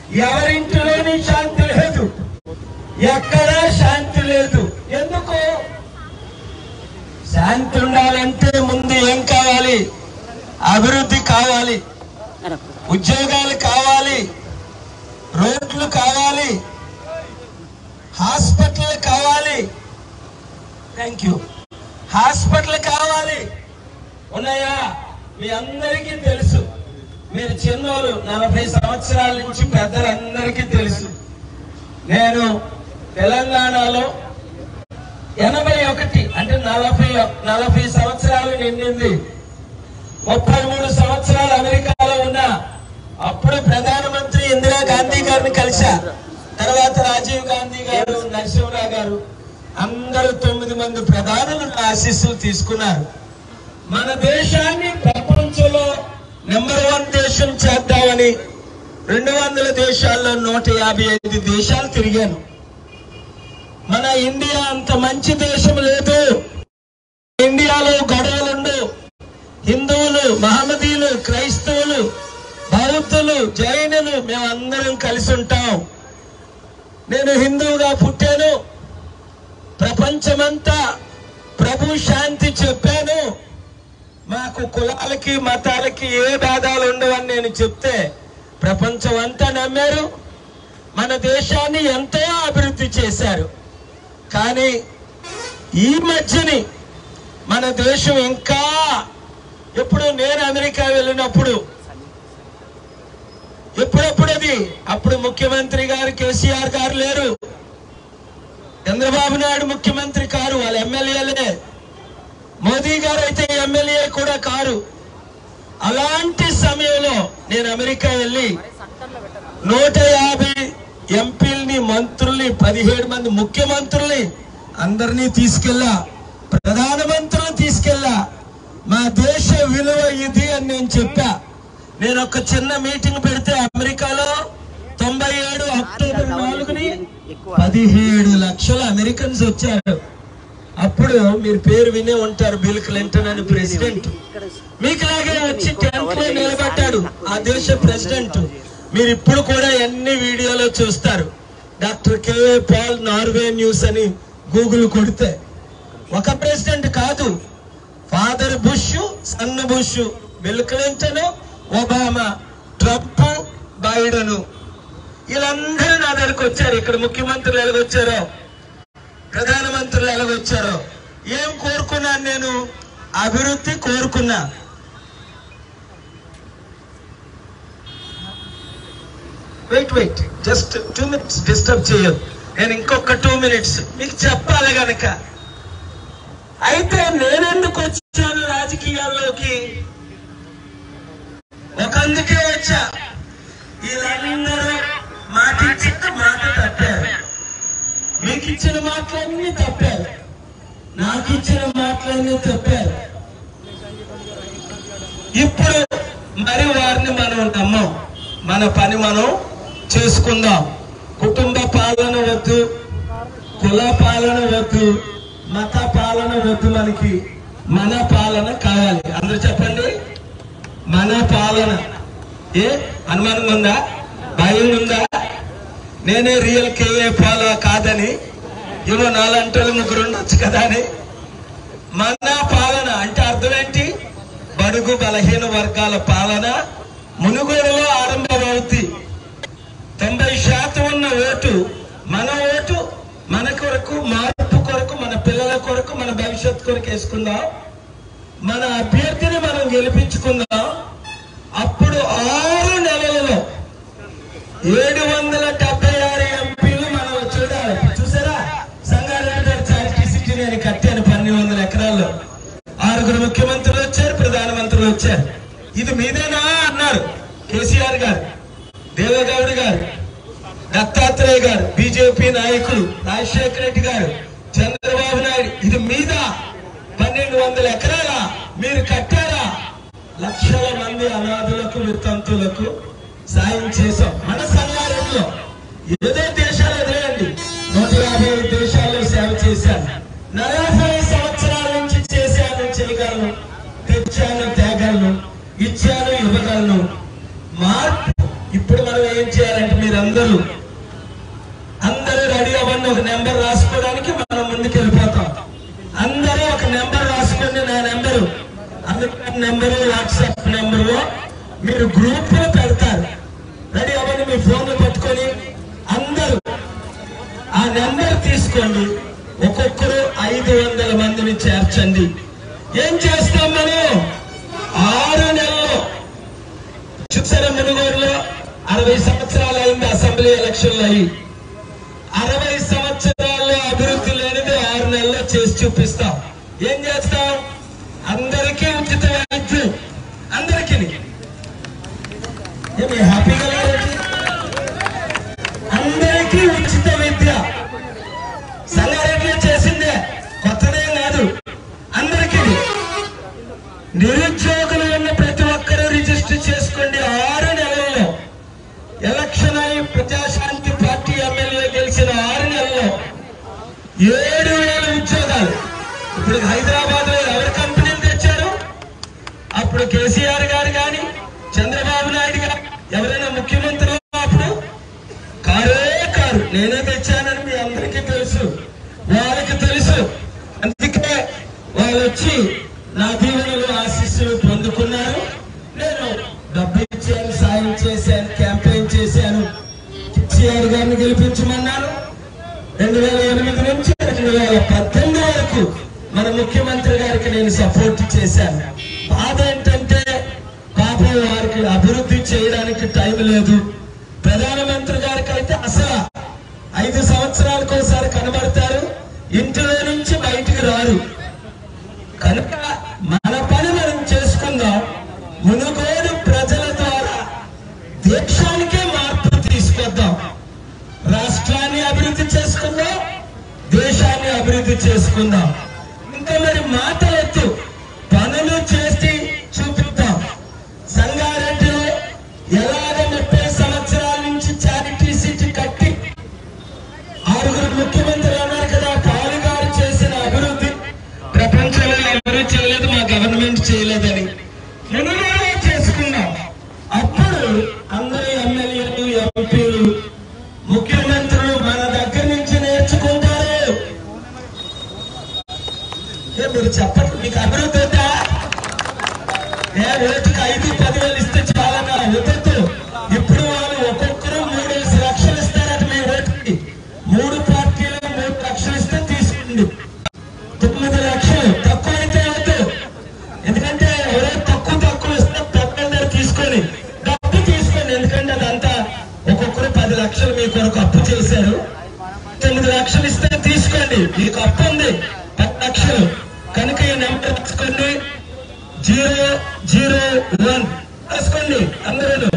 ఎవరింటిలోని శాంతి లేదు ఎక్కడా శాంతి లేదు ఎందుకు శాంతి ఉండాలంటే ముందు ఏం కావాలి అభివృద్ధి కావాలి ఉద్యోగాలు కావాలి రోడ్లు కావాలి హాస్పిటల్ కావాలి థ్యాంక్ యూ హాస్పిటల్ కావాలి ఉన్నాయా మీ అందరికీ తెలుసు మీరు చిన్నోరు నలభై సంవత్సరాల నుంచి పెద్దలందరికీ తెలుసు నేను తెలంగాణలో ఎనభై ఒకటి అంటే నలభై నలభై సంవత్సరాలు నిండింది ముప్పై మూడు సంవత్సరాలు అమెరికాలో ఉన్నా అప్పుడు ప్రధానమంత్రి ఇందిరాగాంధీ గారిని కలిసా తర్వాత రాజీవ్ గాంధీ గారు నరసింహరావు గారు అందరూ తొమ్మిది మంది ప్రధానులు నా ఆశీస్సులు తీసుకున్నారు మన దేశాన్ని ప్రపంచంలో నెంబర్ వన్ దేశం చేద్దామని రెండు వందల దేశాల్లో నూట యాభై ఐదు దేశాలు తిరిగాను మన ఇండియా అంత మంచి దేశం లేదు ఇండియాలో గొడవలుండు హిందువులు మహమ్మదీయులు క్రైస్తవులు బౌద్ధులు జైనులు మేమందరం కలిసి ఉంటాం నేను హిందువుగా పుట్టాను ప్రపంచమంతా ప్రభు శాంతి చెప్పాను మాకు కులాలకి మతాలకి ఏ భేదాలు ఉండవని నేను చెప్తే ప్రపంచం అంతా నమ్మారు మన దేశాన్ని ఎంతో అభివృద్ధి చేశారు కానీ ఈ మధ్యని మన దేశం ఇంకా ఎప్పుడు నేను అమెరికా వెళ్ళినప్పుడు ఎప్పుడప్పుడు అది అప్పుడు ముఖ్యమంత్రి గారు కేసీఆర్ గారు లేరు చంద్రబాబు నాయుడు ముఖ్యమంత్రి కారు వాళ్ళ ఎమ్మెల్యేలే మోదీ గారు అయితే ఎమ్మెల్యే కూడా కారు అలాంటి సమయంలో నేను అమెరికా వెళ్ళి నూట యాభై ఎంపీల్ని మంత్రుల్ని పదిహేడు మంది ముఖ్యమంత్రుల్ని అందరినీ తీసుకెళ్ళా ప్రధానమంత్రులను తీసుకెళ్ళా మా దేశ విలువ ఇది అని నేను చెప్పా నేను ఒక చిన్న మీటింగ్ పెడితే అమెరికాలో తొంభై ఏడు అక్టోబర్ నాలుగుని పదిహేడు లక్షల అమెరికన్స్ వచ్చారు అప్పుడు మీరు పేరు వినే ఉంటారు బిల్ క్లింటన్ అని ప్రెసిడెంట్ మీకులాగే వచ్చి టెంట్ లో నిలబడ్డాడు ఆ దేశ ప్రెసిడెంట్ మీరు ఇప్పుడు కూడా ఎన్ని వీడియోలో చూస్తారు డాక్టర్ కేఏ పాల్ నార్వే న్యూస్ అని గూగుల్ కొడితే ఒక ప్రెసిడెంట్ కాదు father Bush son Bush Bill Clinton Obama Trump Biden వీళ్ళందరూ నా దగ్గరకు వచ్చారు ఇక్కడ ముఖ్యమంత్రులు ఎలాగొచ్చారో ప్రధానమంత్రులు ఎలాగొచ్చారో ఏం కోరుకున్నాను నేను అభివృద్ధి కోరుకున్నా wait wait just two minutes disturb చేయొద్దు నేను ఇంకొక టూ మినిట్స్ మీకు చెప్పాలి గనక అయితే నేనెందుకు వచ్చాను రాజకీయాల్లోకి ఒకందుకే వచ్చా వీళ్ళందరూ మాట ఇచ్చిన మాట తప్పారు మీకు ఇచ్చిన మాటలన్నీ తప్పారు నాకు ఇచ్చిన మాటలన్నీ తప్పారు ఇప్పుడు మరి వారిని మనం నమ్మం మన పని మనం చేసుకుందాం కుటుంబ పాలన వద్దు కుల పాలన వద్దు మత పాలన వద్దు మనకి మన పాలన కావాలి అందరూ చెప్పండి మన పాలన ఏ అనుమానం ఉందా భయం ఉందా నేనే రియల్ కేఏ పాల కాదని ఏమో నాలంటోళ్ళు ముగ్గురు ఉండొచ్చు కదా అని మన పాలన అంటే అర్థం ఏంటి బడుగు బలహీన వర్గాల పాలన మునుగోడులో ఆరంభమవుతుంది తొంభై శాతం ఉన్న ఓటు మన ఓటు మన కొరకు మార్పు కొరకు మన పిల్లల కొరకు మన భవిష్యత్ కొరకు వేసుకుందాం మన అభ్యర్థిని మనం గెలిపించుకుందాం అప్పుడు ఆరు నెలలలో ఏడు వందల డెబ్బై ఆరు ఎంపీలు మనం చూడాలి చూసారా సంగారెడ్డి గారు చారిటీ సిటీ నేను కట్టాను పన్నెండు వందల ఎకరాల్లో ఆరుగురు ముఖ్యమంత్రులు వచ్చారు ప్రధానమంత్రులు వచ్చారు ఇది మీదేనా అన్నారు కేసీఆర్ గారు దేవగౌడ్ గారు దత్తాత్రేయ గారు బీజేపీ నాయకులు రాజశేఖర రెడ్డి గారు చంద్రబాబు నాయుడు ఇది మీద పన్నెండు వందల ఎకరాల మీరు కట్టారా లక్షల మంది అనాథులకు వితంతులకు సాయం చేశాం మన సంగారెడ్డిలో ఏదో దేశాలు ఎదురేయండి నూట యాభై ఐదు దేశాల్లో సేవ చేశాను నలభై సంవత్సరాల నుంచి చేశాను చేయగలను తెచ్చాను తేగలను ఇచ్చాను ఇవ్వగలను మార్పు ఇప్పుడు మనం ఏం చేయాలంటే మీరు అందరూ అందరూ రెడీ అవ్వండి ఒక నెంబర్ రాసుకోవడానికి మనం ముందుకు వెళ్ళిపోతాం అందరూ ఒక నెంబర్ రాసుకోండి నా నెంబరు అందుకని నెంబరు వాట్సాప్ నెంబరు మీరు గ్రూప్ లో పెడతారు రెడీ అవ్వండి మీ ఫోన్లు పట్టుకొని అందరూ ఆ నెంబర్ తీసుకోండి ఒక్కొక్కరు ఐదు వందల మందిని చేర్చండి ఏం చేస్తాం మనం ఆరు నెలలు చూసారా మునుగోడులో అరవై సంవత్సరాలు అయింది అసెంబ్లీ ఎలక్షన్లు అయ్యి అరవై సంవత్సరాల్లో అభివృద్ధి లేనిది ఆరు నెలల్లో చేసి చూపిస్తాం ఏం చేస్తాం అందరికీ ఉచిత వైద్యం అందరికీ ఏమి హ్యాపీగా లేరండి? అందరికీ ఉచిత విద్య సంగారెడ్డిలో చేసిందే కొత్తదేం కాదు అందరికీ నిరుద్యోగులు ఉన్న ప్రతి ఒక్కరూ రిజిస్టర్ చేసుకోండి ఆరు నెలల్లో ఎలక్షన్ అయి ప్రజాశాంతి పార్టీ ఎమ్మెల్యే గెలిచిన ఆరు నెలల్లో ఏడు వేల ఉద్యోగాలు ఇప్పుడు హైదరాబాద్ లో ఎవరు కంపెనీలు తెచ్చారు అప్పుడు కేసీఆర్ గారు కానీ చంద్రబాబు నాయుడు గారు ఎవరైనా ముఖ్యమంత్రులు అప్పుడు కారే కారు నేనే తెచ్చానని మీ అందరికీ తెలుసు వాళ్ళకి తెలుసు అందుకే వాళ్ళు వచ్చి నా దీవెనలు ఆశీస్సులు పొందుకున్నారు నేను డబ్బు ఇచ్చాను సాయం చేశాను క్యాంపెయిన్ చేశాను కేసీఆర్ గారిని గెలిపించమన్నాను రెండు వేల ఎనిమిది నుంచి రెండు వేల పద్దెనిమిది వరకు మన ముఖ్యమంత్రి గారికి నేను సపోర్ట్ చేశాను బాధ ఏంటంటే పాపం వారికి అభివృద్ధి చేయడానికి టైం లేదు ప్రధానమంత్రి గారికి అయితే అసలు ఐదు సంవత్సరాలకు ఒకసారి కనబడతారు ఇంటిలో నుంచి బయటికి రారు కనుక మన పని మనం చేసుకుందాం మునుగోడు ప్రజల ద్వారా దేశానికే మార్పు తీసుకొద్దాం రాష్ట్రాన్ని అభివృద్ధి చేసుకుందాం దేశాన్ని అభివృద్ధి చేసుకుందాం ఇంకా మరి మాటలొద్దు పనులు చేసి చూపిద్దాం సంగారెడ్డిలో ఎలాగ ముప్పై సంవత్సరాల నుంచి చారిటీ సిటీ కట్టి ఆరుగురు ముఖ్యమంత్రులు అన్నారు కదా పాలు గారు చేసిన అభివృద్ధి ప్రపంచంలో ఎవరూ చేయలేదు మా గవర్నమెంట్ చేయలేదని మునుగోడే చేసుకున్నాం అప్పుడు అందరూ ఎమ్మెల్యేలు ఎంపీలు ముఖ్యమంత్రులు మన దగ్గర నుంచి నేర్చుకుంటారు ఏ మీరు చెప్పండి మీకు అభివృద్ధి ఉందా ఏ ఓటుకి ఐదు పదివేలు ఇస్తే చాలన్నా వద్దొద్దు ఇప్పుడు వాళ్ళు ఒక్కొక్కరు మూడేసి లక్షలు ఇస్తారట మీ ఓటుకి మూడు పార్టీలు మూడు లక్షలు ఇస్తే తీసుకోండి తొమ్మిది లక్షలు తక్కువ అయితే వద్దు ఎందుకంటే ఎవరో తక్కువ తక్కువ ఇస్తే తక్కువ తీసుకొని డబ్బు తీసుకోండి ఎందుకంటే అదంతా ఒక్కొక్కరు పది లక్షలు మీ కొరకు అప్పు చేశారు తొమ్మిది లక్షలు ఇస్తే తీసుకోండి మీకు అప్పు ఉంది పది లక్షలు కనుక ఈ నెంబర్ తీసుకోండి జీరో జీరో వన్ రాసుకోండి అందరూ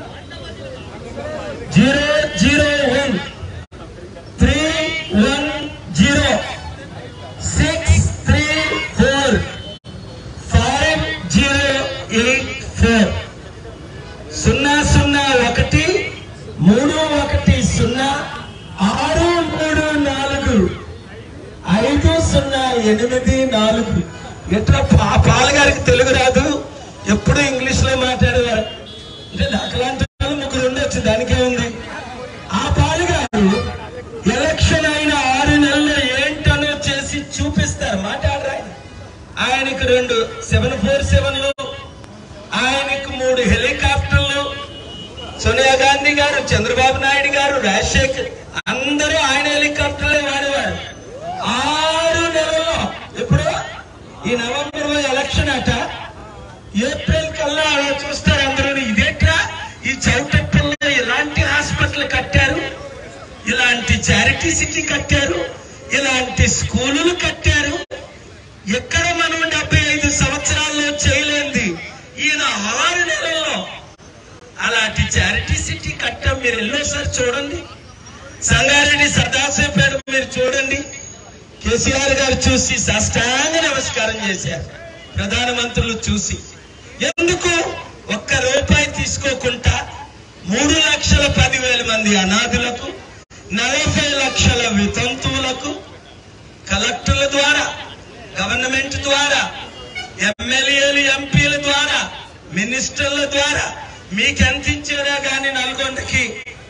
zero zero one three one zero six three four five zero eight four సున్నా సున్నా ఒకటి మూడు ఒకటి సున్నా ఆరు మూడు నాలుగు ఐదు సున్నా ఎనిమిది నాలుగు ఎట్లా పా- పాలగారికి తెలుగు రాదు ఎప్పుడు ఇంగ్లీష్ లో మాట్లాడేవారు అంటే నాకులాంటి వాళ్ళు ముగ్గురు ఉండొచ్చు దానికే ఉంది ఆ పాలుగారు ఎలక్షన్ అయిన ఆరు నెలలు ఏంటనో చేసి చూపిస్తారు మాట్లాడరా ఆయన. ఆయనకు రెండు సెవెన్ ఫోర్ సెవెన్లు ఆయనకు మూడు హెలికాప్టర్లు సోనియా గాంధీ గారు చంద్రబాబు నాయుడు గారు రాజశేఖర్ అందరూ ఆయన హెలికాప్టర్లే వాడేవారు ఆరు నెలల్లో ఇప్పుడు ఈ నవంబర్ ఎలక్షన్ అట ఏప్రిల్ కల్లా అలా చూస్తారు అందరూ ఇదేట్రా ఈ చౌటప్పల్లో ఇలాంటి హాస్పిటల్ కట్టారు ఇలాంటి చారిటీ సిటీ కట్టారు ఇలాంటి స్కూలులు కట్టారు ఎక్కడ మనం డెబ్బై ఐదు సంవత్సరాల్లో చేయలేంది ఈయన ఆరు నెలల్లో అలాంటి చారిటీ సిటీ కట్టాం మీరు ఎన్నోసారి చూడండి సంగారెడ్డి సదాశివపేట మీరు చూడండి కేసీఆర్ గారు చూసి సాష్టాంగ నమస్కారం చేశారు ప్రధానమంత్రులు చూసి ఎందుకు ఒక్క రూపాయి తీసుకోకుండా మూడు లక్షల పదివేల మంది అనాథులకు నలభై లక్షల వితంతువులకు కలెక్టర్ల ద్వారా గవర్నమెంట్ ద్వారా ఎమ్మెల్యేలు ఎంపీల ద్వారా మినిస్టర్ల ద్వారా మీకెంత ఇచ్చారా గాని నల్గొండకి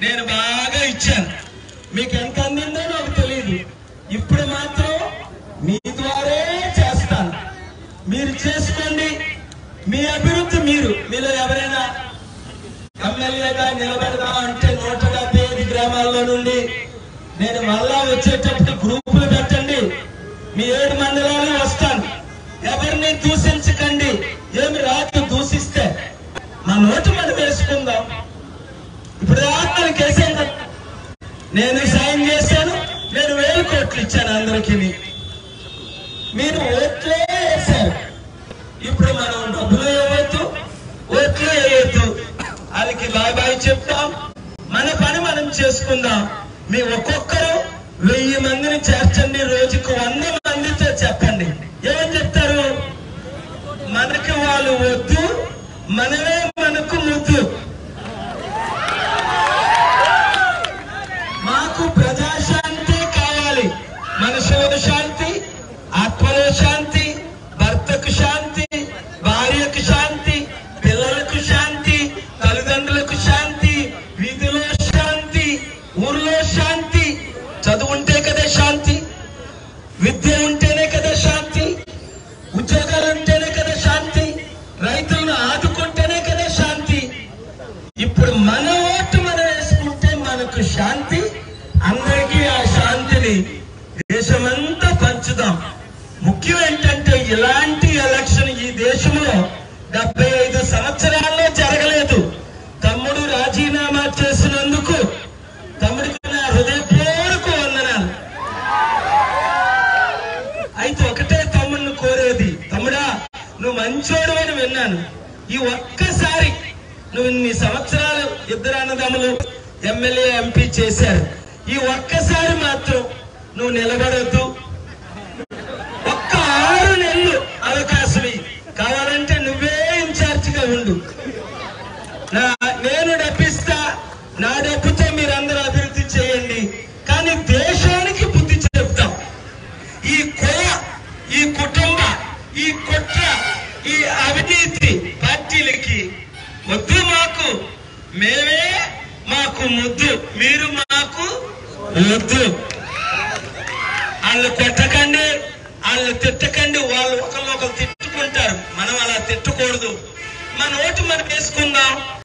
నేను బాగా ఇచ్చాను మీకు ఎంత అందిందో నాకు తెలియదు ఇప్పుడు మాత్రం మీ ద్వారే చేస్తాను మీరు చేసుకోండి మీ అభివృద్ధి మీరు మీలో ఎవరైనా ఎమ్మెల్యేగా నిలబెడదాం అంటే నూట డెబ్బై ఐదు గ్రామాల్లో నుండి నేను మళ్ళా వచ్చేటప్పుడు గ్రూపులు పెట్టండి మీ ఏడు మండలాలు వస్తాను ఎవరిని దూషించకండి ఏమి రాదు దూషిస్తే మా నోటు మనం వేసుకుందాం ఇప్పుడు ఆత్మలు కేసాను కదా. నేను సాయం చేశాను నేను వేలు కోట్లు ఇచ్చాను అందరికీ మీరు ఓట్లే వేశారు ఇప్పుడు మనం డబ్బులు ఇవ్వద్దు ఓట్లు వేయొద్దు వాళ్ళకి బాయ్ బాయ్ చెప్తాం మన పని మనం చేసుకుందాం మీ ఒక్కొక్కరు వెయ్యి మందిని చేర్చండి రోజుకు వంద మందితో చెప్పండి ఏమని చెప్తారు మనకి వాళ్ళు వద్దు మనమే మనకు ముద్దు మాకు ప్రజాశాంతి కావాలి మనుషులకు శాంతి ఆత్మలో శాంతి భర్తకు శాంతి భార్యకు శాంతి పిల్లలకు శాంతి తల్లిదండ్రులకు శాంతి వీధిలో శాంతి ఊర్లో శాంతి చదువు ఉంటే కదా శాంతి విద్య ఉంటేనే కదా శాంతి ఉద్యోగాలు ఉంటేనే కదా శాంతి రైతులను ఆదుకుంటేనే కదా శాంతి ఇప్పుడు మన ఓటు మనం వేసుకుంటే మనకు శాంతి అందరికీ ఆ శాంతిని దేశమంతా పంచుదాం ముఖ్యం ఏంటంటే ఇలాంటి ఎలక్షన్ ఈ దేశంలో డెబ్బై ఐదు సంవత్సరాల్లో జరగలేదు తమ్ముడు రాజీనామా చేసినందుకు తమ్ముడికి నా హృదయపూర్వక వందనాలు అయితే ఒకటే తమ్ముడిని కోరేది తమ్ముడా నువ్వు మంచోడు అని విన్నాను ఈ ఒక్కసారి నువ్వు ఇన్ని సంవత్సరాలు ఇద్దరు అన్నదమ్ములు ఎమ్మెల్యే ఎంపీ చేశారు ఈ ఒక్కసారి మాత్రం నువ్వు నిలబడొద్దు ఒక్క ఆరు నెలలు అవకాశం ఇయ్యి. కావాలంటే నువ్వే ఇన్ఛార్జిగా ఉండు నా నేను డబ్బిస్తా నా డబ్బుతో మీరందరూ అభివృద్ధి చేయండి కానీ దేశానికి బుద్ధి చెప్తాం ఈ కుల ఈ కుటుంబ ఈ కుట్ర ఈ అవినీతి పార్టీలకి వద్దు మాకు మేమే మాకు ముద్దు మీరు మాకు వద్దు వాళ్ళు కొట్టకండి వాళ్ళు తిట్టకండి వాళ్ళు ఒకళ్ళు ఒకరు తిట్టుకుంటారు మనం అలా తిట్టకూడదు మన ఓటు మనం వేసుకుందాం